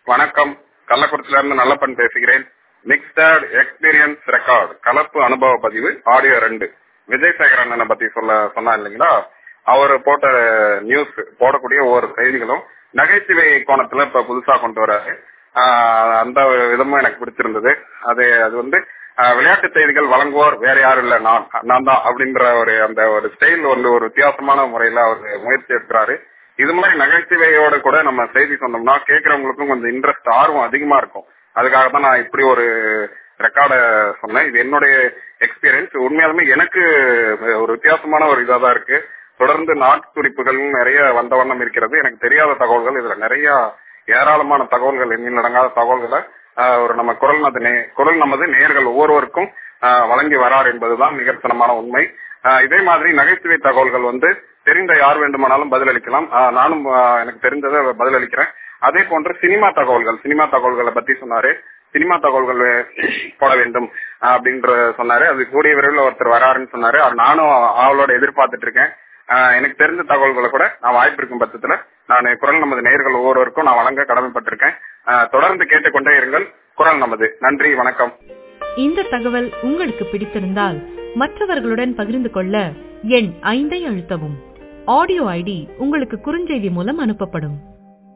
வணக்கம் கள்ளக்குறிச்சியில இருந்து நல்லப்பன் பேசுகிறேன் மிக்ஸ்டர்ட் எக்ஸ்பீரியன்ஸ் ரெக்கார்ட் கலப்பு அனுபவ பதிவு ஆடியோ ரெண்டு விஜய் சேகர் அண்ணனை பத்தி சொல்ல சொன்னா இல்லைங்களா அவர் போட்ட நியூஸ் போடக்கூடிய ஒவ்வொரு செய்திகளும் நகைச்சுவை கோணத்துல இப்ப புதுசா கொண்டு வராரு ஆஹ் அந்த விதமும் எனக்கு பிடிச்சிருந்தது அது அது வந்து ஆஹ் விளையாட்டு செய்திகள் வழங்குவோர் வேற யாரும் இல்ல நான் நான் தான் அப்படின்ற ஒரு அந்த ஒரு ஸ்டைல் வந்து ஒரு வித்தியாசமான முறையில அவர் முயற்சி எடுக்கிறாரு இது மாதிரி நகைச்சுவையோட கூட நம்ம செய்தி சொன்னோம்னா கேட்கறவங்களுக்கும் கொஞ்சம் இன்ட்ரெஸ்ட் ஆர்வம் அதிகமா இருக்கும் அதுக்காக தான் நான் இப்படி ஒரு ரெக்கார்ட சொன்னேன் இது என்னுடைய எக்ஸ்பீரியன்ஸ் உண்மையாலுமே எனக்கு ஒரு வித்தியாசமான ஒரு இதா தான் இருக்கு தொடர்ந்து நாட்குறிப்புகள் நிறைய வந்த வண்ணம் இருக்கிறது எனக்கு தெரியாத தகவல்கள் இதுல நிறைய ஏராளமான தகவல்கள் எண்ணில் அடங்காத தகவல்களை ஆஹ் ஒரு நம்ம குரல் நமது நே- குரல் நமது நேயர்கள் ஒவ்வொருவருக்கும் ஆஹ் வழங்கி வரார் என்பதுதான் நிகழ்த்தனமான உண்மை ஆஹ் இதே மாதிரி நகைச்சுவை தகவல்கள் வந்து தெரிந்த யார் வேண்டுமானாலும் பதிலளிக்கலாம் ஆஹ் நானும் ஆஹ் எனக்கு தெரிந்ததை பதிலளிக்கிறேன் அதே போன்று சினிமா தகவல்கள் சினிமா தகவல்களை பத்தி சொன்னாரு சினிமா தகவல்கள் வே- போட வேண்டும் ஆஹ் அப்படின்ற சொன்னாரு அது கூடிய விரைவில் ஒருத்தர் வராருன்னு சொன்னாரு அது நானும் அவளோட எதிர்பார்த்துட்டு இருக்கேன் ஆஹ் எனக்கு தெரிஞ்ச தகவல்களை கூட நான் வாய்ப்பு இருக்கும் பட்சத்துல நான் குரல் நமது நேயர்கள் ஒவ்வொருவருக்கும் நான் வழங்க கடமைப்பட்டிருக்கேன் ஆஹ் தொடர்ந்து கேட்டுக்கொண்டே இருங்கள் குரல் நமது நன்றி வணக்கம் இந்த தகவல் உங்களுக்கு பிடித்திருந்தால் மற்றவர்களுடன் பகிர்ந்து கொள்ள எண் ஐந்தை அழுத்தவும் ஆடியோ ஐடி உங்களுக்கு குறுஞ்செய்தி மூலம் அனுப்பப்படும்